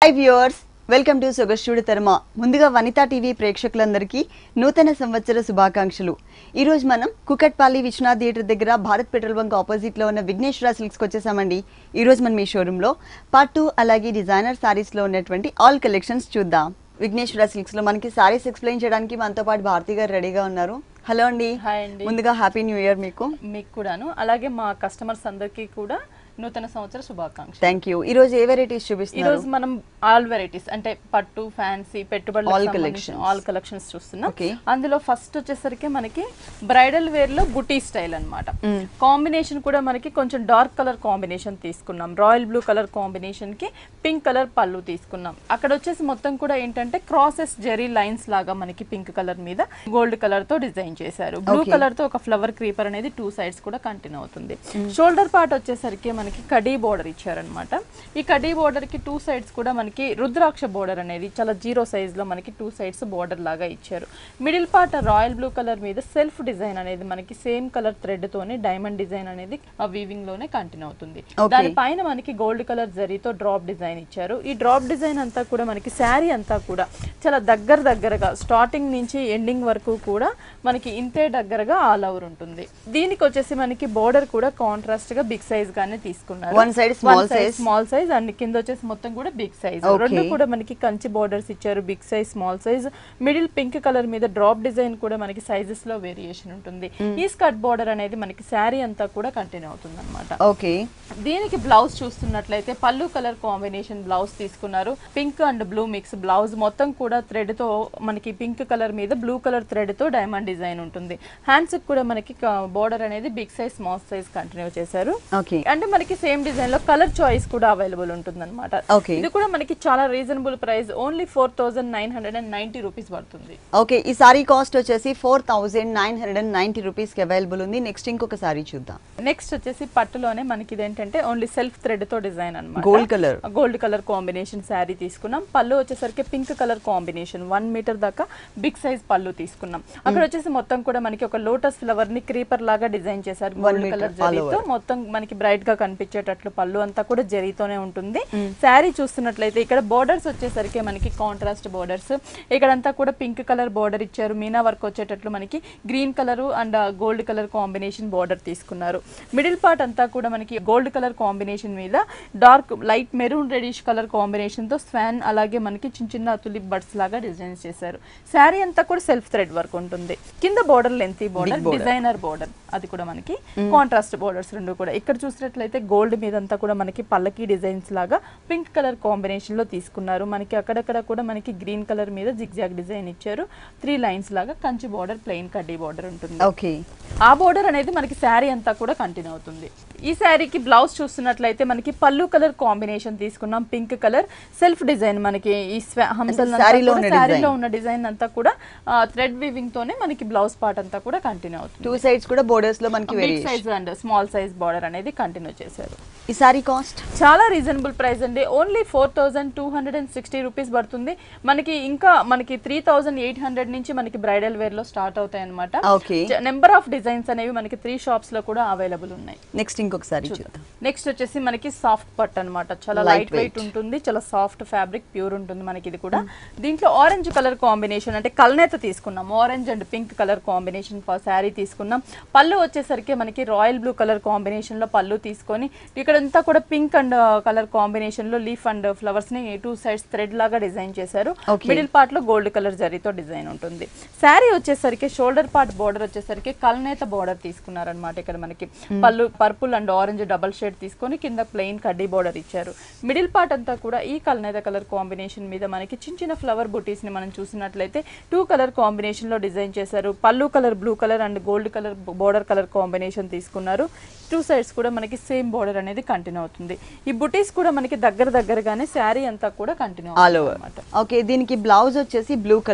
Hi viewers welcome to సొగస్టూడి తర్మ ముందుగా వనితా టీవీ ప్రేక్షకులందరికీ నూతన సంవత్సర శుభాకాంక్షలు ఈ రోజు మనం కుకట్పల్లి విశ్వనాథ్ థియేటర్ దగ్గర భారత్ పెట్రోల్ బంక్ ఆపోజిట్ లో ఉన్న విఘ్నేశ్వర సిల్క్స్కి వచ్చేసామండి ఈ రోజు మనం ఈ షోరూంలో పట్టు అలాగే డిజైనర్ సారీస్ లో ఉన్నటువంటి ఆల్ కలెక్షన్స్ చూద్దాం విఘ్నేశ్వర సిల్క్స్ లో మనకి సారీస్ ఎక్స్ప్లెయిన్ చేయడానికి మనతో పాటు భారతి గారు రెడీగా ఉన్నారు హలో అండి హాయ్ అండి. ముందుగా హ్యాపీ న్యూ ఇయర్ మీకు మీకు కూడాను అలాగే మా కస్టమర్స్ అందరికీ కూడా నూతన సంవత్సర శుభాకాంక్షలు థ్యాంక్ యూ ఈ రోజు ఏ వెరైటీస్ ఈ చూపిస్తున్నారు రోజు మనం ఆల్ వెరైటీస్ అంటే పట్టు ఫ్యాన్సీ All పెట్టుబడులు collections. ఆల్ కలెక్షన్స్ చూస్తున్నాం Okay. అందులో ఫస్ట్ వచ్చేసరికి మనకి బ్రైడల్ వేర్ లో బుటీ స్టైల్ అన్నమాట Mm. కాంబినేషన్ కూడా మనకి కొంచెం డార్క్ కలర్ కాంబినేషన్ తీసుకున్నాం రాయల్ బ్లూ కలర్ కాంబినేషన్ కి పింక్ కలర్ పళ్ళు తీసుకున్నాం అక్కడ వచ్చేసి మొత్తం కూడా ఏంటంటే క్రాసెస్ జెరీ లైన్స్ లాగా మనకి పింక్ కలర్ మీద గోల్డ్ కలర్ తో డిజైన్ చేశారు బ్లూ Okay. కలర్ తో ఒక ఫ్లవర్ క్రీపర్ అనేది టూ సైడ్స్ కూడా కంటిన్యూ అవుతుంది షోల్డర్ పార్ట్ వచ్చేసరికి మనకి కడీ బోర్డర్ ఇచ్చారనమాట ఈ కడీ బోర్డర్ కి టూ సైడ్స్ కూడా మనకి రుద్రాక్ష బోర్డర్ అనేది చాలా జీరో సైజ్ లో మనకి టూ సైడ్స్ బోర్డర్ లాగా ఇచ్చారు middle part royal blue colour మీద సెల్ఫ్ డిజైన్ అనేది మనకి సేమ్ కలర్ థ్రెడ్ తోనే డైమండ్ డిజైన్ అనేది ఆ వీవింగ్ లోనే కంటిన్యూ అవుతుంది Okay. దాని పైన మనకి గోల్డ్ కలర్ జరీతో డ్రాప్ డిజైన్ ఇచ్చారు ఈ డ్రాప్ డిజైన్ అంతా కూడా మనకి శారీ అంతా కూడా చాలా దగ్గర దగ్గరగా స్టార్టింగ్ నుంచి ఎండింగ్ వరకు కూడా మనకి ఇంతే దగ్గరగా ఆల్ ఓవర్ ఉంటుంది దీనికి వచ్చేసి మనకి బోర్డర్ కూడా కాంట్రాస్ట్ గా బిగ్ సైజ్ గానే తీసుకున్నారు One side small size. Small size and కింద వచ్చేసి మొత్తం కూడా బిగ్ సైజ్ Okay. రెండు కూడా మనకి కంచి బోర్డర్స్ ఇచ్చారు big size small size middle pink colour మీద డ్రాప్ డిజైన్ కూడా మనకి సైజెస్ లో వేరియేషన్ ఉంటుంది ఈ స్కర్ట్ బోర్డర్ అనేది మనకి శారీ అంతా కూడా కంటిన్యూ అవుతుంది అనమాట ఓకే దీనికి బ్లౌజ్ చూస్తున్నట్లయితే పళ్ళు కలర్ కాంబినేషన్ బ్లౌజ్ తీసుకున్నారు pink and blue mix blouse మొత్తం కూడా థ్రెడ్ తో మనకి పింక్ కలర్ మీద బ్లూ కలర్ థ్రెడ్ తో డైమండ్ డిజైన్ ఉంటుంది హ్యాండ్స్ కూడా మనకి బోర్డర్ అనేది big size small size continue చేశారు ఓకే అంటే మనకి సేమ్ డిజైన్ లో కలర్ చాయిస్ కూడా అవైలబుల్ ఉంటుంది అనమాట Okay. ఇది కూడా మనకి చాలా reasonable price only four thousand nine hundred and ninety rupees పడుతుంది ఓకే ఈ సారీ కాస్ట్ వచ్చేసి four thousand nine hundred and ninety రూపీస్కి అవైలబుల్ ఉంది నెక్స్ట్ ఇంకొక సారీ చూద్దాం నెక్స్ట్ వచ్చేసి పట్టులోనే మనకి ఇదేంటంటే ఓన్లీ సెల్ఫ్ థ్రెడ్ తో డిజైన్ అనమాట Gold colour. Gold colour combination sari తీసుకున్నాం పళ్ళు వచ్చేసరికి pink colour combination one metre దాకా బిగ్ సైజ్ పళ్ళు తీసుకున్నాం అక్కడ వచ్చేసి మొత్తం కూడా మనకి ఒక లోటస్ ఫ్లవర్ ని క్రీపర్ లాగా డిజైన్ చేశారు One gold meter colour all జరీతో over. మొత్తం మనకి బ్రైట్ గా కనిపించేటట్లు పళ్ళు అంతా కూడా జరీతోనే ఉంటుంది శారీ చూస్తున్నట్లయితే ఇక్కడ బోర్డర్స్ వచ్చేసరికి మనకి కాంట్రాస్ట్ బోర్డర్స్ ఇక్కడంతా కూడా పింక్ కలర్ బోర్డర్ ఇచ్చారు మీనా వర్క్ వచ్చేటట్లు మనకి green colour and gold colour combination border తీసుకున్నారు మిడిల్ పార్ట్ అంతా కూడా మనకి గోల్డ్ కలర్ కాంబినేషన్ మీద dark light maroon reddish colour combination తో స్వాన్ అలాగే మనకి చిన్న చిన్న తులిప్ బర్డ్స్ లాగా డిజైన్ చేశారు శారీ అంతా కూడా సెల్ఫ్ థ్రెడ్ వర్క్ ఉంటుంది కింద border length border border. Designer border అది కూడా మనకి కాంట్రాస్ట్ బోర్డర్స్ రెండు కూడా ఇక్కడ చూసినట్లయితే గోల్డ్ మీద అంతా కూడా మనకి పల్లకి డిజైన్స్ లాగా పింక్ కలర్ కాంబినేషన్ లో తీసుకున్నారు మనకి అక్కడక్కడ కూడా మనకి గ్రీన్ కలర్ మీద జిగ్జాగ్ డిజైన్ ఇచ్చారు త్రీ లైన్స్ లాగా కంచి బోర్డర్ ప్లెయిన్ కడ్డీ బోర్డర్ ఉంటుంది ఓకే ఆ బోర్డర్ అనేది మనకి శారీ అంతా కూడా కంటిన్యూ అవుతుంది ఈ శారీకి బ్లౌజ్ చూస్తున్నట్లయితే మనకి పళ్ళు కలర్ కాంబినేషన్ తీసుకున్నాం పింక్ కలర్ సెల్ఫ్ డిజైన్ మనకి ఈ స్వ- హంసలు అంతా శారీలో కూడా ఉన్న శారీలో design. ఉన్న డిజైన్ అంతా కూడా థ్రెడ్ వీవింగ్ తోనే మనకి బ్లౌజ్ పార్ట్ అంతా కూడా కంటిన్యూ అవుతుంది టూ సైడ్స్ కూడా బోర్డర్స్ లో మనకి big variation size and small size border అనేది కంటిన్యూ చేశారు ఈ సారీ కాస్ట్ చాలా రీజనబుల్ ప్రైస్ అండి only four thousand two hundred and sixty rupees పడుతుంది మనకి ఇంకా మనకి త్రీ థౌసండ్ ఎయిట్ హండ్రెడ్ నుంచి మనకి బ్రైడల్ వేర్ లో స్టార్ట్ అవుతాయి అనమాట ఓకే నెంబర్ ఆఫ్ డిజైన్స్ అనేవి మనకి త్రీ షాప్స్ లో కూడా అవైలబుల్ ఉన్నాయి నెక్స్ట్ ఇంకొక సారీ చూద్దాం నెక్స్ట్ వచ్చేసి మనకి సాఫ్ట్ పట్ అన్నమాట చాలా Light లైట్ వెయిట్ weight. ఉంటుంది చాలా సాఫ్ట్ ఫ్యాబ్రిక్ ప్యూర్ ఉంటుంది మనకి ఇది కూడా దీంట్లో ఆరెంజ్ కలర్ కాంబినేషన్ అంటే కల్నేత తీసుకున్నాం orange and pink colour combination sari తీసుకున్నాం పళ్ళు వచ్చేసరికి మనకి రాయల్ బ్లూ కలర్ కాంబినేషన్ లో పళ్ళు తీసుకొని ఇక్కడంతా కూడా పింక్ అండ్ కలర్ కాంబినేషన్ లో లీఫ్ అండ్ ఫ్లవర్స్ ని టూ సైడ్స్ థ్రెడ్ లాగా డిజైన్ చేశారు Okay. మిడిల్ పార్ట్ లో గోల్డ్ కలర్ జరీతో డిజైన్ ఉంటుంది శారీ వచ్చేసరికి షోల్డర్ పార్ట్ బోర్డర్ వచ్చేసరికి కల్నేత బోర్డర్ తీసుకున్నారనమాట ఇక్కడ మనకి పళ్ళు purple and orange double shade తీసుకొని కింద ప్లెయిన్ కడ్డీ బోర్డర్ ఇచ్చారు మిడిల్ పార్ట్ అంతా కూడా ఈ కల్నేత కలర్ కాంబినేషన్ మీద మనకి చిన్న చిన్న ఫ్లవర్ బుటీస్ ని మనం చూసినట్లయితే టూ కలర్ కాంబినేషన్ లో డిజైన్ చేశారు పళ్ళు colour blue colour and gold colour border colour combination తీసుకున్నారు టూ సైడ్స్ కూడా మనకి సేమ్ బోర్డర్ అనేది కంటిన్యూ అవుతుంది ఈ బుటీస్ కూడా మనకి దగ్గర దగ్గరగానే శారీ అంతా కూడా కంటిన్యూ ఆల్ ఓవర్ అనమాట ఓకే దీనికి బ్లౌజ్ వచ్చేసి బ్లూ కలర్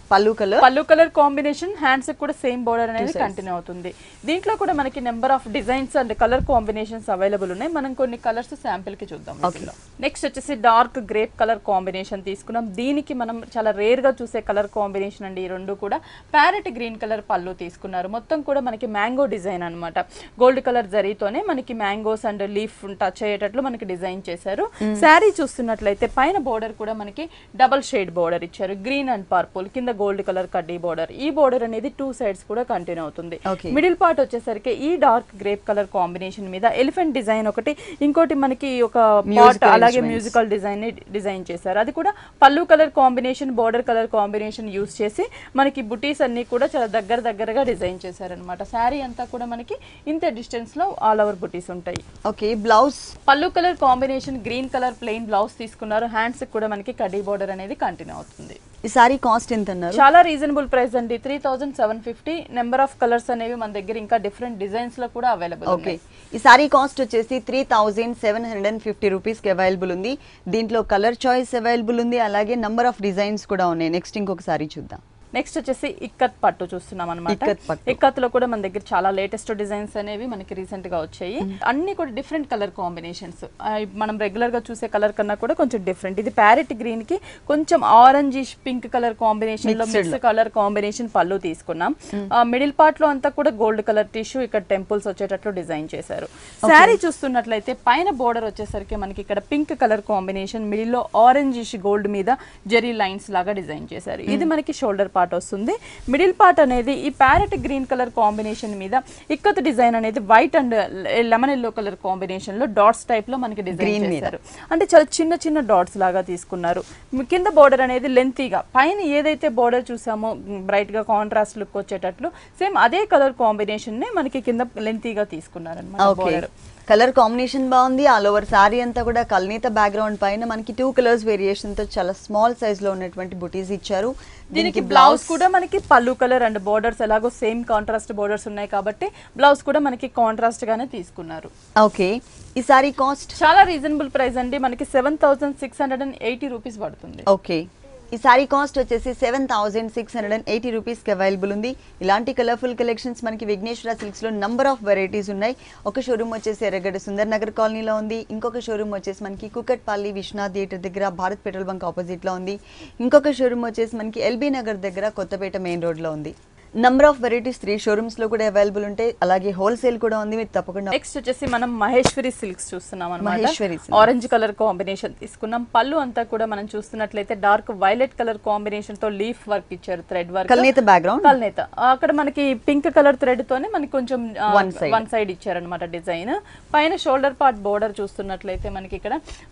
పళ్ళు కలర్ పళ్ళు కలర్ కాంబినేషన్ హ్యాండ్స్ కూడా సేమ్ బోర్డర్ అనేది కంటిన్యూ అవుతుంది దీంట్లో కూడా మనకి number of designs and colour combinations available ఉన్నాయి మనం కొన్ని కలర్స్ శాంపిల్ కి చూద్దాం నెక్స్ట్ వచ్చేసి డార్క్ గ్రేప్ కలర్ కాంబినేషన్ తీసుకున్నాం దీనికి మనం చాలా రేర్ గా చూసే కలర్ కాంబినేషన్ అండి ఈ రెండు కూడా ప్యారెట్ గ్రీన్ కలర్ పళ్ళు తీసుకున్నారు మొత్తం కూడా మనకి మ్యాంగో డిజైన్ అన్నమాట గోల్డ్ కలర్ జరీతోనే మనకి మ్యాంగోస్ అండ్ లీఫ్ టచ్ అయ్యేటట్లు మనకి డిజైన్ చేశారు శారీ చూస్తున్నట్లయితే పైన బోర్డర్ కూడా మనకి డబల్ షేడ్ బోర్డర్ ఇచ్చారు గ్రీన్ అండ్ పర్పుల్ కింద గోల్డ్ కలర్ కడ్డీ బోర్డర్ ఈ బోర్డర్ అనేది టూ సైడ్స్ కూడా కంటిన్యూ అవుతుంది Okay. మిడిల్ పార్ట్ వచ్చేసరికి ఈ డార్క్ గ్రేప్ కలర్ కాంబినేషన్ మీద ఎలిఫెంట్ డిజైన్ ఒకటి ఇంకోటి మనకి ఒక పాట్ Musical అలాగే instruments. మ్యూజికల్ డిజైన్ ని డిజైన్ చేశారు అది కూడా పళ్ళు colour combination border colour combination use చేసి మనకి బుటీస్ అన్ని కూడా చాలా దగ్గర దగ్గరగా డిజైన్ చేశారనమాట శారీ అంతా కూడా మనకి ఇంత డిస్టెన్స్ లో ఆల్ ఓవర్ బుటీస్ ఉంటాయి ఓకే బ్లౌజ్ పళ్ళు colour combination green colour plain blouse తీసుకున్నారు హ్యాండ్స్ కూడా మనకి కడీ బోర్డర్ అనేది కంటిన్యూ అవుతుంది ఈ సారీ కాస్ట్ ఎంత అన్నారు చాలా రీజనబుల్ ప్రైస్ అండి three thousand seven fifty number of colours అనేవి మన దగ్గర ఇంకా డిఫరెంట్ డిజైన్స్ లో కూడా అవైలబుల్ ఓకే ఈ సారీ కాస్ట్ వచ్చేసి three thousand seven hundred and fifty రూపీస్కి అవైలబుల్ ఉంది దీంట్లో కలర్ చాయిస్ అవైలబుల్ ఉంది అలాగే నంబర్ ఆఫ్ డిజైన్స్ కూడా ఉన్నాయి నెక్స్ట్ ఇంకొక సారీ చూద్దాం నెక్స్ట్ వచ్చేసి ఇక్కత్ పట్టు చూస్తున్నాం అనమాట ఇక్కత్ పట్టు. ఇక్కత్ లో కూడా మన దగ్గర చాలా లేటెస్ట్ డిజైన్స్ అనేవి మనకి రీసెంట్ గా వచ్చాయి అన్ని కూడా డిఫరెంట్ కలర్ కాంబినేషన్స్ మనం రెగ్యులర్ గా చూసే కలర్ కన్నా కూడా కొంచెం డిఫరెంట్ ఇది ప్యారెట్ గ్రీన్ కి కొంచెం ఆరెంజ్ పింక్ కలర్ కాంబినేషన్ లో మిక్స్ కలర్ కాంబినేషన్ పళ్ళు తీసుకున్నాం మిడిల్ పార్ట్ లో అంతా కూడా గోల్డ్ కలర్ టిష్యూ ఇక్కడ టెంపుల్స్ వచ్చేటట్లు డిజైన్ చేశారు శారీ చూస్తున్నట్లయితే పైన బోర్డర్ వచ్చేసరికి మనకి ఇక్కడ పింక్ కలర్ కాంబినేషన్ మిడిల్ లో ఆరెంజ్ గోల్డ్ మీద జెరీ లైన్స్ లాగా డిజైన్ చేశారు ఇది మనకి షోల్డర్ పార్ట్ వస్తుంది మిడిల్ పార్ట్ అనేది ఈ ప్యారెట్ గ్రీన్ కలర్ కాంబినేషన్ మీద ఇక్కత్ డిజైన్ అనేది white and lemon yellow colour combination లో డాట్స్ టైప్ లో మనకి డిజైన్ Green మీద. చేశారు అంటే చాలా చిన్న చిన్న డాట్స్ లాగా తీసుకున్నారు మ్, కింద బోర్డర్ అనేది లెంతీగా పైన ఏదైతే బోర్డర్ చూసామో బ్రైట్ గా కాంట్రాస్ట్ లుక్ వచ్చేటట్లు సేమ్ అదే కలర్ కాంబినేషన్ నే మనకి కింద లెంతీగా తీసుకున్నారు అనమాట ఓకే బోర్డర్ కలర్ కాంబినేషన్ బాగుంది ఆల్ ఓవర్ సారీ అంతా కూడా కల్నీత బ్యాక్గ్రౌండ్ పైన మనకి టూ కలర్స్ వేరియేషన్ తో చాలా స్మాల్ సైజ్ లో ఉన్నటువంటి బుటీస్ ఇచ్చారు దీనికి బ్లౌజ్ కూడా మనకి పళ్ళు కలర్ అండ్ బోర్డర్స్ ఎలాగో సేమ్ కాంట్రాస్ట్ బోర్డర్స్ ఉన్నాయి కాబట్టి బ్లౌజ్ కూడా మనకి కాంట్రాస్ట్ గానే తీసుకున్నారు ఓకే ఈ సారీ కాస్ట్ చాలా రీజనబుల్ ప్రైస్ అండి మనకి seven thousand six hundred and eighty rupees పడుతుంది ఓకే ఈ సారీ కాస్ట్ వచ్చేసి seven thousand six hundred and eighty రూపీస్కి అవైలబుల్ ఉంది ఇలాంటి కలర్ఫుల్ కలెక్షన్స్ మనకి విఘ్నేశ్వర సిల్క్స్లో నంబర్ ఆఫ్ వెరైటీస్ ఉన్నాయి ఒక షోరూమ్ వచ్చేసి ఎర్రగడ్డ సుందర్ నగర్ కాలనీలో ఉంది ఇంకొక షోరూమ్ వచ్చేసి మనకి కుకట్పల్లి విశ్వనాథ్ థియేటర్ దగ్గర భారత్ పెట్రోల్ బంక్ ఆపోజిట్లో ఉంది ఇంకొక షోరూమ్ వచ్చేసి మనకి ఎల్బీ నగర్ దగ్గర కొత్తపేట మెయిన్ రోడ్లో ఉంది నంబర్ ఆఫ్ వెరైటీస్ త్రీ షోరూమ్స్లో కూడా అవైలబుల్ ఉంటాయి అలాగే హోల్సేల్ కూడా ఉంది మీరు తప్పకుండా నెక్స్ట్ వచ్చేసి మనం మహేశ్వరి సిల్క్స్ చూస్తున్నాం మహేశ్వరి అనమాట silks. ఆరెంజ్ కలర్ కాంబినేషన్ తీసుకున్నాం పళ్ళు అంతా కూడా మనం చూస్తున్నట్లయితే డార్క్ వైలెట్ కలర్ కాంబినేషన్ తో లీఫ్ వర్క్ ఇచ్చారు థ్రెడ్ వర్క్ కల్నేత బ్యాక్గ్రౌండ్ కల్నేత అక్కడ మనకి పింక్ కలర్ థ్రెడ్ తోనే మనకి కొంచెం One side. వన్ సైడ్ ఇచ్చారనమాట డిజైన్ పైన షోల్డర్ పార్ట్ బోర్డర్ చూస్తున్నట్లయితే మనకి ఇక్కడ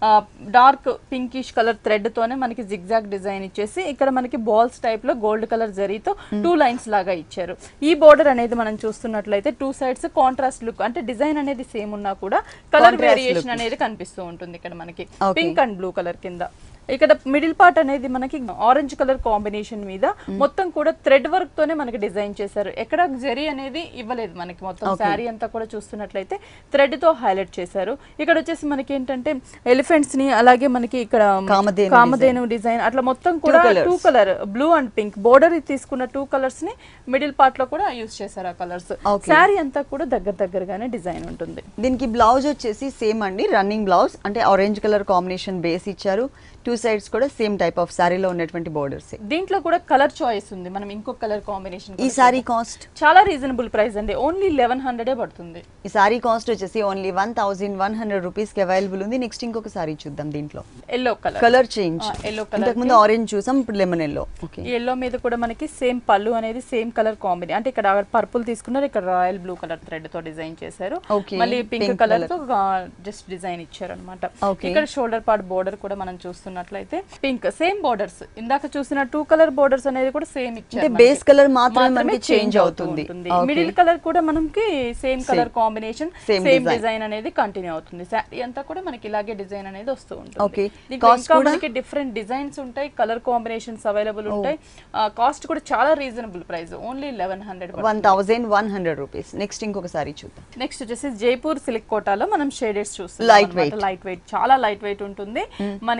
డార్క్ పింకిష్ కలర్ థ్రెడ్ తోనే మనకి జిగ్జాగ్ డిజైన్ ఇచ్చేసి ఇక్కడ మనకి బాల్స్ టైప్ లో గోల్డ్ కలర్ జరీతో టూ లైన్స్ లాగా ఇచ్చారు ఈ బోర్డర్ అనేది మనం చూస్తున్నట్లయితే టూ సైడ్స్ కాంట్రాస్ట్ లుక్ అంటే డిజైన్ అనేది సేమ్ ఉన్నా కూడా కలర్ Contrast వేరియేషన్ look. అనేది కనిపిస్తూ ఉంటుంది ఇక్కడ మనకి Okay. Pink and blue colour కింద ఇక్కడ మిడిల్ పార్ట్ అనేది మనకి ఆరెంజ్ కలర్ కాంబినేషన్ మీద మొత్తం కూడా థ్రెడ్ వర్క్ తోనే మనకి డిజైన్ చేశారు ఎక్కడ జరీ అనేది ఇవ్వలేదు మనకి మొత్తం శారీ అంతా కూడా చూస్తున్నట్లయితే థ్రెడ్ తో హైలైట్ చేశారు ఇక్కడ వచ్చేసి మనకి ఏంటంటే ఎలిఫెంట్స్ ని అలాగే మనకి ఇక్కడ కామధేను కామధేను డిజైన్ అట్లా మొత్తం కూడా colours. Two colour blue and pink border తీసుకున్న టూ కలర్స్ ని మిడిల్ పార్ట్ లో కూడా యూస్ చేశారు ఆ కలర్స్ Okay. శారీ అంతా కూడా దగ్గర దగ్గరగానే డిజైన్ ఉంటుంది దీనికి బ్లౌజ్ వచ్చేసి సేమ్ అండి రన్నింగ్ బ్లౌజ్ అంటే ఆరెంజ్ కలర్ కాంబినేషన్ బేస్ ఇచ్చారు టూ సైడ్స్ కూడా సేమ్ టైప్ ఆఫ్ సారీలో ఉన్నటువంటి బోర్డర్స్ దీంట్లో కూడా కలర్ చాయిస్ ఉంది మనం ఇంకొక కలర్ కాంబినేషన్ ఈ సారీ కాస్ట్ చాలా రీజనబుల్ ప్రైస్ అండి ఓన్లీ లెవెన్ హండ్రెడే పడుతుంది ఈ సారీ కాస్ట్ వచ్చేసి only one thousand one hundred rupees కి అవైలబుల్ ఉంది నెక్స్ట్ ఇంకొక సారీ చూద్దాం దీంట్లో yellow colour colour change yellow colour ఇంతకు ముందు ఆరెంజ్ చూసాం ఇప్పుడు లెమన్ ఎల్లో ఓకే ఈ ఎల్లో మీద కూడా మనకి సేమ్ పళ్ళు అనేది సేమ్ కలర్ కాంబినేషన్ అంటే ఇక్కడ పర్పుల్ తీసుకున్నారు ఇక్కడ రాయల్ బ్లూ కలర్ థ్రెడ్ తో డిజైన్ చేశారు Okay. మళ్ళీ పింక్ Pink కలర్ తో జస్ట్ డిజైన్ ఇచ్చారు అనమాట Okay. ఇక్కడ షోల్డర్ పార్ట్ బోర్డర్ కూడా మనం చూస్తున్నట్లయితే పింక్ సేమ్ బోర్డర్స్ ఇందాక చూసిన టూ కలర్ బోర్డర్స్ అనేది కూడా సేమ్ అంటే ఇచ్చారు బేస్ కలర్ మాత్రమే మనకి చేంజ్ అవుతుంది Okay. మిడిల్ కలర్ కూడా మనకి same colour combination Same same design. Design అనేది కంటిన్యూ అవుతుంది శారీ అంతా కూడా మనకి ఇలాగే డిజైన్ అనేది వస్తూ ఉంటుంది Okay. దీంట్లో Cost ఇంకా కూడా? మనకి డిఫరెంట్ డిజైన్స్ ఉంటాయి కలర్ కాంబినేషన్స్ అవైలబుల్ ఉంటాయి కాస్ట్ కూడా చాలా reasonable price only eleven hundred one thousand one hundred rupees next ఇంకొక సారీ చూద్దాం నెక్స్ట్ వచ్చేసి జైపూర్ సిల్క్ కోటాలో మనం షేడెడ్స్ చూస్తాం Light weight. లైట్ వెయిట్ చాలా లైట్ వెయిట్ ఉంటుంది మనకి చాలా గ్రాండ్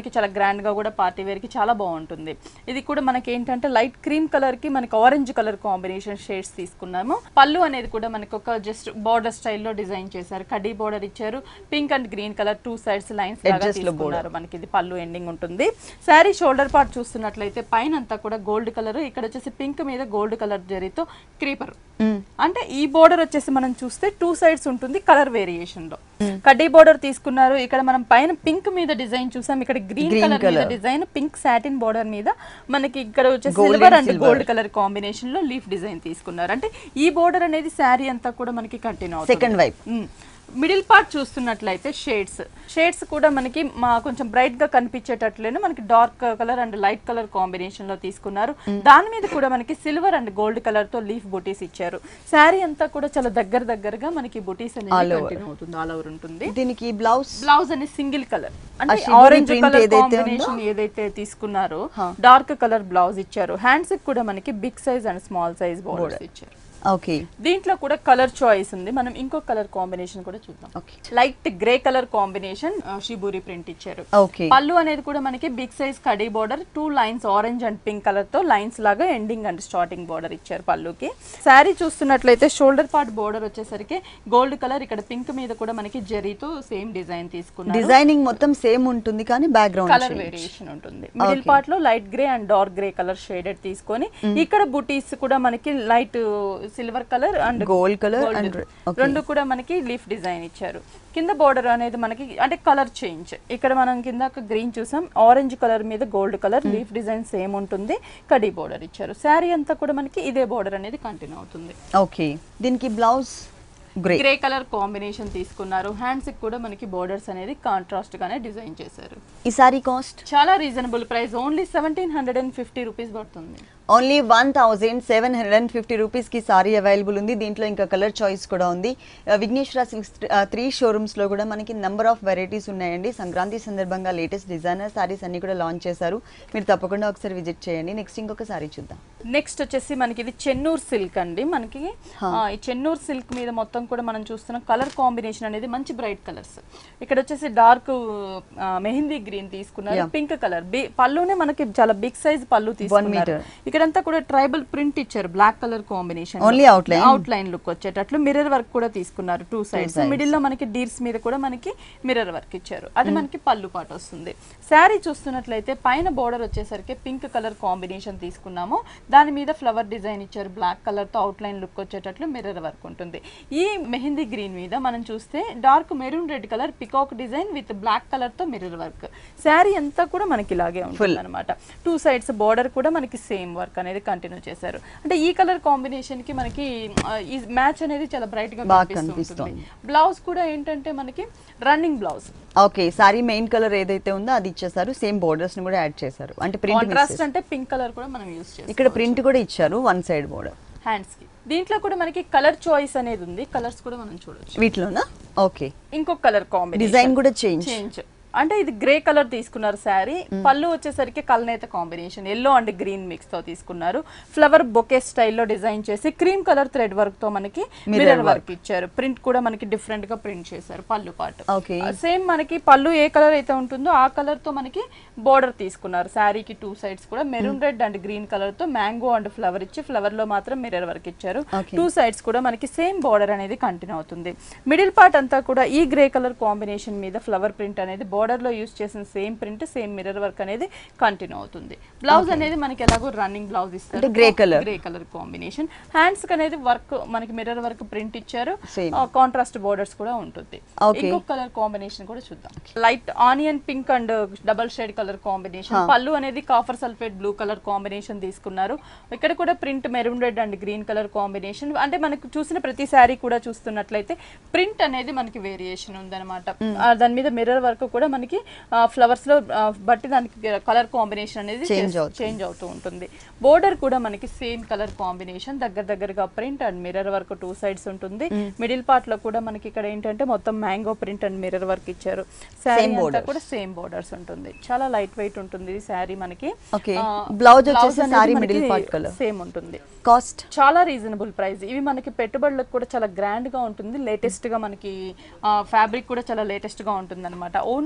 గ్రాండ్ గా కూడా పార్టీ వేర్ కి చాలా బాగుంటుంది ఇది కూడా మనకి ఏంటంటే లైట్ క్రీమ్ కలర్ కి మనకి ఆరెంజ్ కలర్ కాంబినేషన్ షేడ్స్ తీసుకున్నాము పళ్ళు అనేది కూడా మనకి ఒక జస్ట్ బార్డర్ స్టైల్లో డిజైన్ చేశారు కడ్డీ బార్డర్ ఇచ్చారు pink and green colour two sides lines లాగా Edges లో తీసుకున్నారు మనకి ఇది పళ్ళు ఎండింగ్ ఉంటుంది శారీ షోల్డర్ పార్ట్ చూస్తున్నట్లయితే పైన అంతా కూడా గోల్డ్ కలర్ ఇక్కడ వచ్చేసి పింక్ మీద గోల్డ్ కలర్ జరీతో క్రీపర్ అంటే ఈ బోర్డర్ వచ్చేసి మనం చూస్తే టూ సైడ్స్ ఉంటుంది కలర్ వేరియేషన్ లో కడ్డీ బోర్డర్ తీసుకున్నారు ఇక్కడ మనం పైన పింక్ మీద డిజైన్ చూసాం ఇక్కడ గ్రీన్ Green కలర్ మీద colour. Design pink satin border మీద మనకి ఇక్కడ వచ్చేసి Gold silver and and silver. Gold colour combination లో లీఫ్ డిజైన్ తీసుకున్నారు అంటే ఈ బోర్డర్ అనేది శారీ అంతా కూడా మనకి కంటిన్యూ అవుతుంది సెకండ్ వైపు మిడిల్ పార్ట్ చూస్తున్నట్లయితే షేడ్స్ షేడ్స్ కూడా మనకి మా కొంచెం బ్రైట్ గా కనిపించేటట్లేనే మనకి dark colour and light colour combination లో తీసుకున్నారు దాని మీద కూడా మనకి సిల్వర్ అండ్ గోల్డ్ కలర్ తో లీఫ్ బుటీస్ ఇచ్చారు శారీ అంతా కూడా చాలా దగ్గర దగ్గరగా మనకి బుటీస్ అనేది All over. కంటిన్యూ అవుతుంది ఆల్ ఓవర్ ఉంటుంది దీనికి బ్లౌజ్ బ్లౌజ్ అనేది సింగిల్ కలర్ అంటే shibori ఆరెంజ్ print కలర్ ఏదైతే కాంబినేషన్ ఏదైతే తీసుకున్నారో డార్క్ కలర్ బ్లౌజ్ ఇచ్చారు హ్యాండ్స్ కూడా మనకి big size and small size borders ఇచ్చారు ఓకే దీంట్లో కూడా కలర్ చాయిస్ ఉంది మనం ఇంకో కలర్ కాంబినేషన్ కూడా చూద్దాం okay light grey colour combination shibori print ఇచ్చారు ఓకే పళ్ళు అనేది కూడా మనకి బిగ్ సైజ్ కడీ border two lines orange and pink colour తో లైన్స్ లాగా ఎండింగ్ అండ్ స్టార్టింగ్ బోర్డర్ ఇచ్చారు పళ్ళుకి శారీ చూస్తున్నట్లయితే షోల్డర్ పార్ట్ బోర్డర్ వచ్చేసరికి గోల్డ్ కలర్ ఇక్కడ పింక్ మీద కూడా మనకి జరీతో సేమ్ డిజైన్ తీసుకున్నారు డిజైనింగ్ మొత్తం సేమ్ ఉంటుంది కానీ బ్యాక్గ్రౌండ్ కలర్ వేరియేషన్ ఉంటుంది మిడిల్ పార్ట్ లో light grey and dark grey colour shaded తీసుకొని ఇక్కడ బుటీస్ కూడా మనకి light silver colour and gold colour and రెండు కూడా మనకి లీఫ్ డిజైన్ ఇచ్చారు కింద బోర్డర్ అనేది మనకి అంటే కలర్ చేంజ్ ఇక్కడ మనం కింద గ్రీన్ చూసాం ఆరెంజ్ కలర్ మీద gold colour leaf design same ఉంటుంది కడీ బోర్డర్ ఇచ్చారు శారీ అంతా కూడా మనకి ఇదే బోర్డర్ అనేది కంటిన్యూ అవుతుంది ఓకే దీనికి blouse grey grey colour combination తీసుకున్నారు హ్యాండ్స్ కూడా మనకి బోర్డర్స్ అనేది కాంట్రాస్ట్ గానే డిజైన్ చేశారు ఈ సారీ కాస్ట్ చాలా reasonable price only seventeen hundred and fifty rupees పడుతుంది only one thousand seven hundred and fifty రూపీస్కి సారీ అవైలబుల్ ఉంది దీంట్లో ఇంకా కలర్ చాయిస్ కూడా ఉంది ఆ, విఘ్నేశ్వర సిల్క్స్ త్రీ షోరూమ్స్లో కూడా మనకి నెంబర్ ఆఫ్ వెరైటీస్ ఉన్నాయండి సంక్రాంతి సందర్భంగా లేటెస్ట్ డిజైనర్ సారీస్ అన్ని కూడా లాంచ్ చేశారు మీరు తప్పకుండా ఒకసారి విజిట్ చేయండి నెక్స్ట్ ఇంకొక సారీ చూద్దాం నెక్స్ట్ వచ్చేసి మనకి ఇది చెన్నూరు సిల్క్ అండి మనకి ఆ, ఈ చెన్నూరు సిల్క్ మీద మొత్తం కూడా మనం చూస్తున్నాం కలర్ కాంబినేషన్ అనేది మంచి బ్రైట్ కలర్స్ ఇక్కడ వచ్చేసి డార్క్ మెహందీ గ్రీన్ తీసుకున్నారు Yeah. పింక్ కలర్ పళ్ళునే మనకి చాలా బిగ్ సైజ్ పళ్ళు తీసుకున్నారు meter. ఇక్కడంతా కూడా ట్రైబల్ ప్రింట్ ఇచ్చారు black colour combination Only outline? Outline look వచ్చేటట్లు మిర్రర్ వర్క్ కూడా తీసుకున్నారు టూ సైడ్స్ మిడిల్ లో మనకి డీర్స్ మీద కూడా మనకి మిర్రర్ వర్క్ ఇచ్చారు అది మనకి పళ్ళు పాట వస్తుంది శారీ చూస్తున్నట్లయితే పైన బోర్డర్ వచ్చేసరికి పింక్ కలర్ కాంబినేషన్ తీసుకున్నాము దాని మీద ఫ్లవర్ డిజైన్ ఇచ్చారు బ్లాక్ కలర్ తో అవుట్ లైన్ లుక్ వచ్చేటట్లు మిర్రర్ వర్క్ ఉంటుంది ఈ మెహందీ గ్రీన్ మీద మనం చూస్తే dark maroon red colour peacock design with black colour తో మిర్రర్ వర్క్ శారీ అంతా కూడా మనకి ఇలాగే ఉంటుంది అనమాట టూ సైడ్స్ బోర్డర్ కూడా మనకి సేమ్ వర్క్ అనేది కంటిన్యూ చేశారు అంటే ఈ కలర్ కాంబినేషన్ కి మనకి ఆ, ఈ మ్యాచ్ అనేది చాలా బ్రైట్ గా బాగా కనిపిస్తుంది కనిపిస్తోంది. బ్లౌజ్ కూడా ఏంటంటే మనకి running blouse okay sari main colour ఏదైతే ఉందో అది ఇచ్చేసారు సేమ్ బోర్డర్స్ ని కూడా యాడ్ చేశారు అంటే ప్రింట్ కాంట్రాస్ట్ అంటే పింక్ కలర్ కూడా మనం యూస్ చేస్తాం ఇక్కడ ప్రింట్ కూడా ఇచ్చారు వన్ సైడ్ బోర్డర్ హ్యాండ్స్ కి దీంట్లో కూడా మనకి కలర్ చాయిస్ అనేది ఉంది కలర్స్ కూడా మనం చూడొచ్చు వీటిలోనా ఓకే ఇంకొక కలర్ కాంబినేషన్ డిజైన్ కూడా చేంజ్ చేంజ్ అంటే ఇది గ్రే కలర్ తీసుకున్నారు శారీ పళ్ళు వచ్చేసరికి కల్నేత combination yellow and green mix తో తీసుకున్నారు ఫ్లవర్ బొకే స్టైల్లో డిజైన్ చేసి క్రీమ్ కలర్ థ్రెడ్ వర్క్ తో మనకి మిర్రర్ వర్క్ ఇచ్చారు ప్రింట్ కూడా మనకి డిఫరెంట్ గా ప్రింట్ చేశారు పళ్ళు పాటు ఓకే సేమ్ మనకి పళ్ళు ఏ కలర్ అయితే ఉంటుందో ఆ కలర్ తో మనకి బోర్డర్ తీసుకున్నారు శారీకి టూ సైడ్స్ కూడా maroon red and green colour తో మ్యాంగో అండ్ ఫ్లవర్ ఇచ్చి ఫ్లవర్ లో మాత్రం మిర్రర్ వర్క్ ఇచ్చారు Okay. టూ సైడ్స్ కూడా మనకి సేమ్ బోర్డర్ అనేది కంటిన్యూ అవుతుంది మిడిల్ పార్ట్ అంతా కూడా ఈ గ్రే కలర్ కాంబినేషన్ మీద ఫ్లవర్ ప్రింట్ అనేది బోర్డర్ లో యూస్ చేసిన same print same mirror work అనేది కంటిన్యూ అవుతుంది బ్లౌజ్ అనేది మనకి ఎలాగో రన్నింగ్ బ్లౌజ్ ఇస్తారు అంటే grey colour. Grey colour combination hands కి అనేది వర్క్ మనకి మిర్రర్ వర్క్ ప్రింట్ ఇచ్చారు Same. కాంట్రాస్ట్ బోర్డర్స్ కూడా ఉంటుంది Okay. ఇంకొక కలర్ కాంబినేషన్ కూడా చూద్దాం light onion pink and double shade colour combination పళ్ళు అనేది copper sulphate blue colour combination తీసుకున్నారు ఇక్కడ కూడా print maroon red and green colour combination అంటే మనకు చూసిన ప్రతి శారీ కూడా చూస్తున్నట్లయితే ప్రింట్ అనేది మనకి వేరియేషన్ ఉందన్నమాట ఆ, దాని మీద మిర్రర్ వర్క్ కూడా మనకి ఫ్లవర్స్ లో ఆ, బట్టి దానికి కలర్ కాంబినేషన్ అనేది Change అవుతుంది. చేంజ్ అవుతూ ఉంటుంది బోర్డర్ కూడా మనకి సేమ్ కలర్ కాంబినేషన్ దగ్గర దగ్గరగా print and mirror work two sides ఉంటుంది మిడిల్ పార్ట్ లో కూడా మనకి ఇక్కడ ఏంటంటే మొత్తం mango print and mirror work ఇచ్చారు శారీ అంతా borders. కూడా సేమ్ బోర్డర్స్ ఉంటుంది చాలా లైట్ వెయిట్ ఉంటుంది ఈ శారీ మనకి Okay. Blouse వచ్చేసి saree middle part colour. Same ఉంటుంది కాస్ట్ చాలా రీజనబుల్ ప్రైస్ ఇవి మనకి పెట్టుబడులకు కూడా చాలా గ్రాండ్ గా ఉంటుంది లేటెస్ట్ గా మనకి ఫ్యాబ్రిక్ కూడా చాలా లేటెస్ట్ గా ఉంటుంది అనమాట only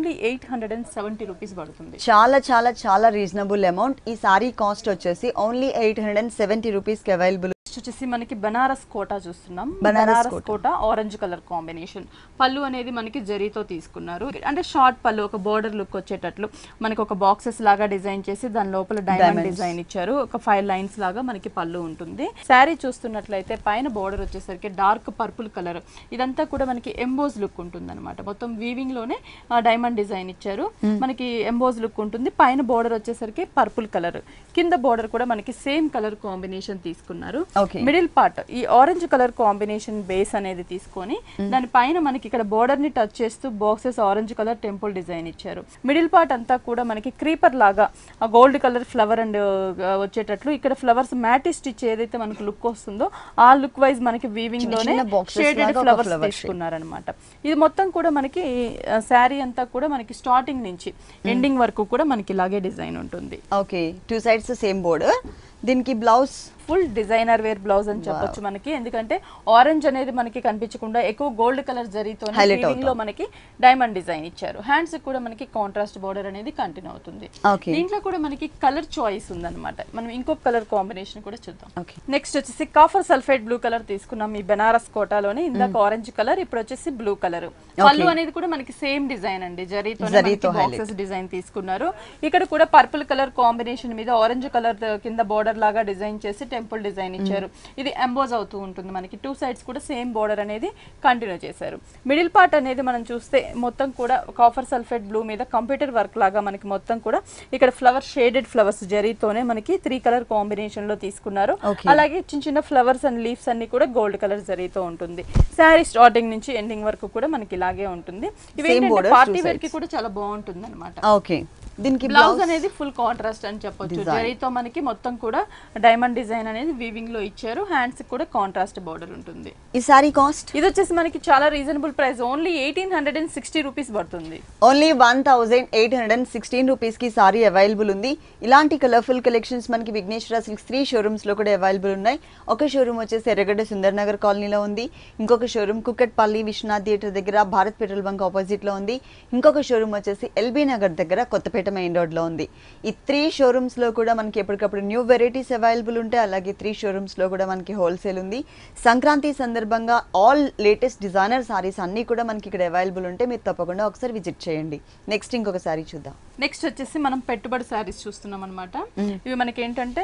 only eight hundred and seventy rupees పడుతుంది చాలా చాలా చాలా రీజనబుల్ అమౌంట్ ఈ సారీ కాస్ట్ వచ్చేసి only eight hundred and seventy రూపీస్కి అవైలబుల్ నెక్స్ట్ వచ్చేసి మనకి బనారస్ కోటా చూస్తున్నాం Banaras Banaras Kota. Kota orange colour combination పళ్ళు అనేది మనకి జరీతో తీసుకున్నారు అంటే షార్ట్ పళ్ళు ఒక బోర్డర్ లుక్ వచ్చేటట్లు మనకి ఒక బాక్సెస్ లాగా డిజైన్ చేసి దాని లోపల డైమండ్ Diamonds. డిజైన్ ఇచ్చారు ఒక ఫైవ్ లైన్స్ లాగా మనకి పళ్ళు ఉంటుంది శారీ చూస్తున్నట్లయితే పైన బోర్డర్ వచ్చేసరికి డార్క్ పర్పుల్ కలర్ ఇదంతా కూడా మనకి ఎంబోజ్ లుక్ ఉంటుంది అనమాట మొత్తం వీవింగ్ లోనే డైమండ్ డిజైన్ ఇచ్చారు మనకి ఎంబోజ్ లుక్ ఉంటుంది పైన బోర్డర్ వచ్చేసరికి పర్పుల్ కలర్ కింద బోర్డర్ కూడా మనకి సేమ్ కలర్ కాంబినేషన్ తీసుకున్నారు ఓకే మిడిల్ పార్ట్ ఈ ఆరెంజ్ కలర్ కాంబినేషన్ బేస్ అనేది తీసుకొని దాని పైన మనకి ఇక్కడ బోర్డర్ ని టచ్ చేస్తూ boxes orange colour temple design ఇచ్చారు మిడిల్ పార్ట్ అంతా కూడా మనకి క్రీపర్ లాగా ఆ గోల్డ్ కలర్ ఫ్లవర్ అండ్ వచ్చేటట్లు ఇక్కడ ఫ్లవర్స్ మ్యాటి స్టిచ్ ఏదైతే మనకి లుక్ వస్తుందో ఆ లుక్ వైజ్ మనకి వీవింగ్ చిన్న లోనే చిన్న boxes షేడెడ్ లాగా ఒక ఫ్లవర్స్ flower shape. తీసుకున్నారనమాట ఇది మొత్తం కూడా మనకి శారీ అంతా కూడా మనకి స్టార్టింగ్ నుంచి ఎండింగ్ వరకు కూడా మనకి ఇలాగే డిజైన్ ఉంటుంది okay two sides same board దీనికి blouse full designer wear blouse అని చెప్పొచ్చు మనకి ఎందుకంటే ఆరెంజ్ అనేది మనకి కనిపించకుండా ఎక్కువ గోల్డ్ కలర్ జరీతో Highlight లో మనకి డైమండ్ డిజైన్ ఇచ్చారు హ్యాండ్స్ కూడా మనకి కాంట్రాస్ట్ బోర్డర్ అనేది కంటిన్యూ అవుతుంది ఓకే దీంట్లో కూడా మనకి కలర్ చాయిస్ ఉందన్నమాట మనం ఇంకొక కలర్ కాంబినేషన్ కూడా చూద్దాం ఓకే నెక్స్ట్ వచ్చేసి కాఫర్ సల్ఫేట్ బ్లూ కలర్ తీసుకున్నాం ఈ బెనారస్ కోటాలోనే ఇందాక ఆరెంజ్ కలర్ ఇప్పుడు వచ్చేసి బ్లూ కలర్ పళ్ళు అనేది కూడా మనకి సేమ్ డిజైన్ అండి జరీతో జరీతో బాక్సెస్ డిజైన్ తీసుకున్నారు ఇక్కడ కూడా పర్పుల్ కలర్ కాంబినేషన్ మీద ఆరెంజ్ కలర్ కింద బోర్డర్ లాగా డిజైన్ చేసి టెంపుల్ డిజైన్ ఇచ్చారు ఇది ఎంబోజ్ అవుతూ ఉంటుంది మనకి టూ సైడ్స్ కూడా సేమ్ బోర్డర్ అనేది కంటిన్యూ చేశారు మిడిల్ పార్ట్ అనేది మనం చూస్తే మొత్తం కూడా కాఫర్ సల్ఫేట్ బ్లూ మీద కంప్యూటర్ వర్క్ లాగా మనకి మొత్తం కూడా ఇక్కడ ఫ్లవర్ షేడెడ్ ఫ్లవర్స్ జరీతోనే మనకి త్రీ కలర్ కాంబినేషన్ లో తీసుకున్నారు Okay. అలాగే చిన్న చిన్న ఫ్లవర్స్ అండ్ లీవ్స్ అన్ని కూడా గోల్డ్ కలర్ జరీతో ఉంటుంది శారీ స్టార్టింగ్ నుంచి ఎండింగ్ వరకు కూడా మనకి ఇలాగే ఉంటుంది ఇవి Same ఏంటంటే borders, పార్టీ two వేర్ కి కూడా చాలా బాగుంటుంది అనమాట ఓకే దీనికి బ్లౌజ్ బ్లౌజ్ అనేది ఫుల్ కాంట్రాస్ట్ అని చెప్పొచ్చు Design. జరీతో మనకి మొత్తం కూడా డైమండ్ డిజైన్ అనేది వీవింగ్ లో ఇచ్చారు హ్యాండ్స్ కూడా కాంట్రాస్ట్ బోర్డర్ ఉంటుంది ఈ సారీ కాస్ట్ ఇది వచ్చేసి మనకి చాలా reasonable price only eighteen hundred and sixty rupees పడుతుంది only one thousand eight hundred and sixteen రూపీస్కి సారీ అవైలబుల్ ఉంది ఇలాంటి కలర్ఫుల్ కలెక్షన్స్ మనకి విఘ్నేశ్వర సిల్క్స్ త్రీ షోరూమ్స్లో కూడా అవైలబుల్ ఉన్నాయి ఒక షోరూమ్ వచ్చేసి ఎర్రగడ్డ సుందర్ నగర్ కాలనీలో ఉంది ఇంకొక షోరూమ్ కుక్కట్పల్లి విశ్వనాథ్ థియేటర్ దగ్గర భారత్ పెట్రోల్ బంక్ ఆపోజిట్లో ఉంది ఇంకొక షోరూమ్ వచ్చేసి ఎల్బీ నగర్ దగ్గర కొత్తపేట మెయిన్ రోడ్లో ఉంది ఈ త్రీ షోరూమ్స్లో కూడా మనకి ఎప్పటికప్పుడు న్యూ వెరైటీస్ అవైలబుల్ ఉంటాయి అలాగే త్రీ షోరూమ్స్లో కూడా మనకి హోల్సేల్ ఉంది సంక్రాంతి సందర్భంగా ఆల్ లేటెస్ట్ డిజైనర్ సారీస్ అన్నీ కూడా మనకి ఇక్కడ అవైలబుల్ ఉంటే మీరు తప్పకుండా ఒకసారి విజిట్ చేయండి నెక్స్ట్ ఇంకొక సారీ చూద్దాం నెక్స్ట్ వచ్చేసి మనం పెట్టుబడి శారీస్ చూస్తున్నాం అనమాట ఇవి మనకి ఏంటంటే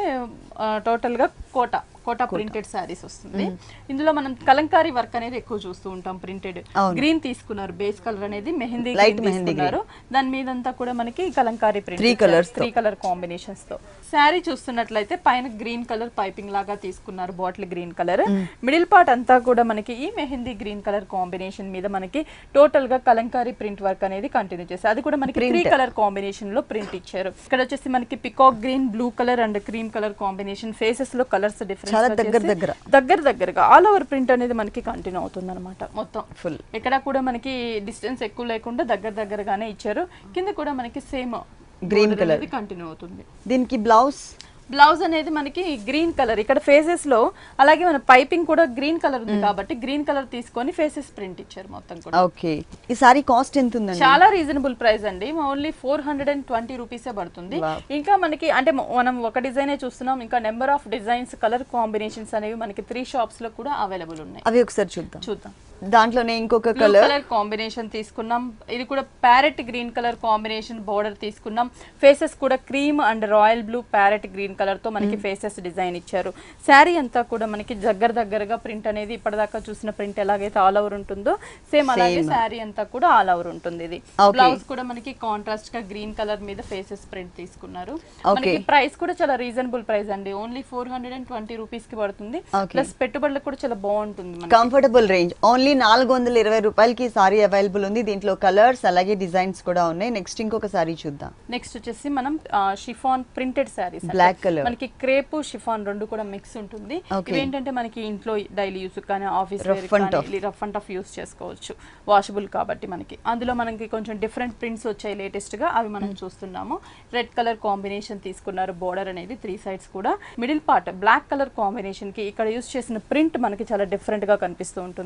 టోటల్ గా కోట కోట ప్రింటెడ్ శారీస్ వస్తుంది ఇందులో మనం కలంకారీ వర్క్ అనేది ఎక్కువ చూస్తూ ఉంటాం ప్రింటెడ్ అవును. గ్రీన్ తీసుకున్నారు బేస్ కలర్ అనేది మెహందీ Light green మెహందీ తీసుకున్నారు దాని మీద అంతా కూడా మనకి కలంకారీ ప్రింట్ Three colours తో. త్రీ కలర్ కాంబినేషన్స్ తో శారీ చూస్తున్నట్లయితే పైన గ్రీన్ కలర్ పైపింగ్ లాగా తీసుకున్నారు bottle green colour middle part అంతా కూడా మనకి ఈ మెహందీ గ్రీన్ కలర్ కాంబినేషన్ మీద మనకి టోటల్ గా కలంకారీ ప్రింట్ వర్క్ అనేది కంటిన్యూ చేస్తారు అది కూడా మనకి త్రీ Print. కలర్ కాంబినేషన్ లో ప్రింట్ ఇచ్చారు ఇక్కడ వచ్చేసి మనకి peacock green blue colour and cream colour combination faces లో కలర్స్ చాలా దగ్గర డిఫరెన్స్ దగ్గర. దగ్గర దగ్గరగా ఆల్ ఓవర్ ప్రింట్ అనేది మనకి కంటిన్యూ అవుతుంది అనమాట మొత్తం ఫుల్ ఎక్కడ కూడా మనకి డిస్టెన్స్ ఎక్కువ లేకుండా దగ్గర దగ్గరగానే ఇచ్చారు కింద కూడా మనకి సేమ్ Green colour. కంటిన్యూ అవుతుంది దీనికి బ్లౌజ్ బ్లౌజ్ అనేది మనకి గ్రీన్ కలర్ ఇక్కడ ఫేసెస్ లో అలాగే మన పైపింగ్ కూడా గ్రీన్ కలర్ ఉంది కాబట్టి గ్రీన్ కలర్ తీసుకొని ఫేసెస్ ప్రింట్ ఇచ్చారు మొత్తం కూడా ఓకే ఈ సారీ కాస్ట్ ఎంత ఉందండి చాలా రీజనబుల్ ప్రైస్ అండి only four hundred and twenty రూపీసే పడుతుంది Wow. ఇంకా మనకి అంటే మ- మనం ఒక డిజైనే చూస్తున్నాం ఇంకా number of designs colour combinations అనేవి మనకి త్రీ షాప్స్ లో కూడా అవైలబుల్ ఉన్నాయి అవి ఒకసారి చూద్దాం చూద్దాం దాంట్లోనే ఇంకొక బ్లూ కలర్ కలర్ కాంబినేషన్ తీసుకున్నాం ఇది కూడా parrot green colour combination border తీసుకున్నాం ఫేసెస్ కూడా cream and royal blue parrot green colour తో మనకి ఫేసెస్ డిజైన్ ఇచ్చారు శారీ అంతా కూడా మనకి దగ్గర దగ్గరగా ప్రింట్ అనేది ఇప్పటిదాకా చూసిన ప్రింట్ ఎలాగైతే ఆల్ ఓవర్ ఉంటుందో సేమ్ అలాగే Same. శారీ అంతా కూడా ఆల్ ఓవర్ ఉంటుంది ఇది Okay. బ్లౌజ్ కూడా మనకి కాంట్రాస్ట్ గా గ్రీన్ కలర్ మీద ఫేసెస్ ప్రింట్ తీసుకున్నారు Okay. మనకి ప్రైస్ కూడా చాలా రీజనబుల్ ప్రైస్ అండి only four hundred and twenty rupees కి పడుతుంది Okay. ప్లస్ పెట్టుబడులకు కూడా చాలా బాగుంటుంది మనకి కంఫర్టబుల్ రేంజ్ ఓన్లీ నాలుగు వందల ఇరవై రూపాయలకి ఈ సారీ అవైలబుల్ ఉంది దీంట్లో కలర్స్ అలాగే డిజైన్స్ కూడా ఉన్నాయి నెక్స్ట్ ఇంకొక సారీ చూద్దాం నెక్స్ట్ వచ్చేసి మనం chiffon printed saris Black colour. మనకి క్రేప్ షిఫాన్ రెండు కూడా మిక్స్ ఉంటుంది Okay. ఇవి ఏంటంటే మనకి ఇంట్లో డైలీ యూస్ కానీ office Rough and tough. Rough and tough use చేసుకోవచ్చు వాషబుల్ కాబట్టి మనకి అందులో మనకి కొంచెం డిఫరెంట్ ప్రింట్స్ వచ్చాయి లేటెస్ట్ గా అవి మనం చూస్తున్నాము రెడ్ కలర్ కాంబినేషన్ తీసుకున్నారు బోర్డర్ అనేది త్రీ సైడ్స్ కూడా middle part black colour combination కి ఇక్కడ యూస్ చేసిన ప్రింట్ మనకి చాలా డిఫరెంట్ గా కనిపిస్తూ ఉంటుంది కింద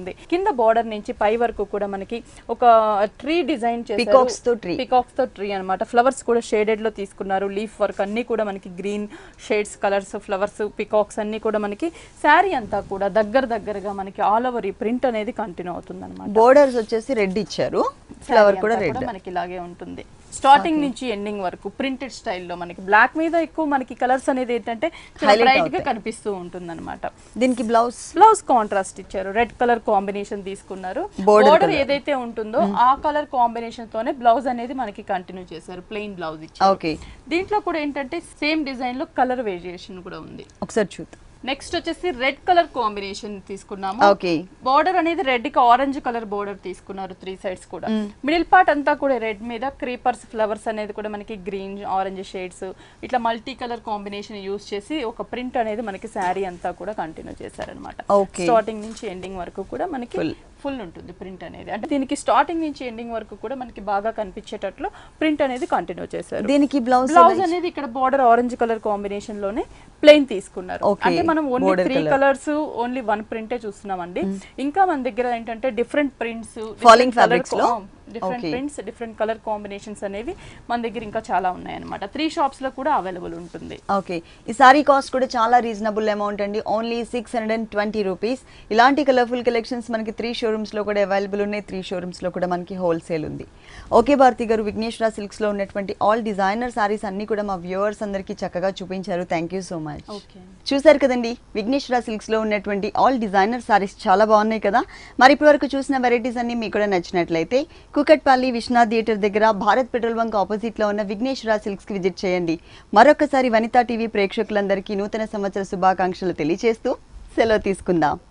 బార్డర్ నుంచి పై వరకు కూడా మనకి ఒక ట్రీ డిజైన్ Peacocks తో tree. పికాక్స్ తో ట్రీ అన్నమాట ఫ్లవర్స్ కూడా షేడెడ్ లో తీసుకున్నారు లీఫ్ వర్క్ అన్ని కూడా మనకి green shades colours flowers peacocks అన్ని కూడా మనకి శారీ అంతా కూడా దగ్గర దగ్గరగా మనకి ఆల్ ఓవర్ ఈ ప్రింట్ అనేది కంటిన్యూ అవుతుంది అనమాట బోర్డర్స్ వచ్చేసి రెడ్ ఇచ్చారు ఫ్లవర్ కూడా రెడ్ మనకి ఇలాగే ఉంటుంది స్టార్టింగ్ నుంచి ఎండింగ్ వరకు ప్రింటెడ్ స్టైల్లో మనకి బ్లాక్ మీద ఎక్కువ మనకి కలర్స్ అనేది ఏంటంటే Highlight బ్రైట్ గా అవుతాయి. కనిపిస్తూ ఉంటుంది అనమాట దీనికి బ్లౌజ్ బ్లౌజ్ కాంట్రాస్ట్ ఇచ్చారు రెడ్ కలర్ కాంబినేషన్ తీసుకున్నారు Border బోర్డర్ colour. ఏదైతే ఉంటుందో ఆ కలర్ కాంబినేషన్ తోనే బ్లౌజ్ అనేది మనకి కంటిన్యూ చేశారు ప్లెయిన్ బ్లౌజ్ ఇచ్చారు ఓకే దీంట్లో కూడా ఏంటంటే సేమ్ డిజైన్ లో కలర్ వేరియేషన్ కూడా ఉంది ఒకసారి చూద్దాం నెక్స్ట్ వచ్చేసి రెడ్ కలర్ కాంబినేషన్ తీసుకున్నాము ఓకే బార్డర్ అనేది రెడ్ కి ఆరెంజ్ కలర్ బార్డర్ తీసుకున్నారు త్రీ సైడ్స్ కూడా మిడిల్ పార్ట్ అంతా కూడా రెడ్ మీద క్రీపర్స్ ఫ్లవర్స్ అనేది కూడా మనకి గ్రీన్ ఆరెంజ్ షేడ్స్ ఇట్లా మల్టీ కలర్ కాంబినేషన్ యూస్ చేసి ఒక ప్రింట్ అనేది మనకి శారీ అంతా కూడా కంటిన్యూ చేశారనమాట Okay. స్టార్టింగ్ నుంచి ఎండింగ్ వరకు కూడా మనకి Full. ఫుల్ ఉంటుంది ప్రింట్ అనేది అంటే దీనికి స్టార్టింగ్ నుంచి ఎండింగ్ వరకు కూడా మనకి బాగా కనిపించేటట్లు ప్రింట్ అనేది కంటిన్యూ చేశారు దీనికి బ్లౌజ్ బ్లౌజ్ అనేది ఇక్కడ బార్డర్ ఆరెంజ్ కలర్ కాంబినేషన్ లోనే ప్లెయిన్ తీసుకున్నారు Okay. అంటే మనం only Border three colour. Colours only one ప్రింటే చూస్తున్నామండి ఇంకా మన దగ్గర ఏంటంటే డిఫరెంట్ ప్రింట్స్ Falling fabrics లో? Different Okay. Prints different colour combinations అనేవి మన దగ్గర ఇంకా చాలా ఉన్నాయన్నమాట త్రీ షాప్స్ లో కూడా అవైలబుల్ ఉంటుంది ఓకే ఈ సారీ కాస్ట్ కూడా చాలా రీజనబుల్ అమౌంట్ అండి only six hundred and twenty rupees ఇలాంటి కలర్ఫుల్ కలెక్షన్స్ మనకి త్రీ షోరూమ్స్లో కూడా అవైలబుల్ ఉన్నాయి త్రీ షోరూమ్స్లో కూడా మనకి హోల్సేల్ ఉంది ఓకే భారతి గారు విఘ్నేశ్వర సిల్క్స్లో ఉన్నటువంటి ఆల్ డిజైనర్ సారీస్ అన్ని కూడా మా వ్యూవర్స్ అందరికీ చక్కగా చూపించారు thank you so much okay చూశారు కదండి విఘ్నేశ్వర సిల్క్స్ లో ఉన్నటువంటి ఆల్ డిజైనర్ సారీస్ చాలా బాగున్నాయి కదా మరి ఇప్పటి వరకు చూసిన వెరైటీస్ అన్ని మీకు కూడా నచ్చినట్లయితే కుకట్పల్లి విశ్వనాథ్ థియేటర్ దగ్గర భారత్ పెట్రోల్ బంక్ ఆపోజిట్ లో ఉన్న విఘ్నేశ్వర సిల్క్స్ కి విజిట్ చేయండి మరొకసారి వనితా టీవీ ప్రేక్షకులందరికీ నూతన సంవత్సర శుభాకాంక్షలు తెలియజేస్తూ సెలవు తీసుకుందాం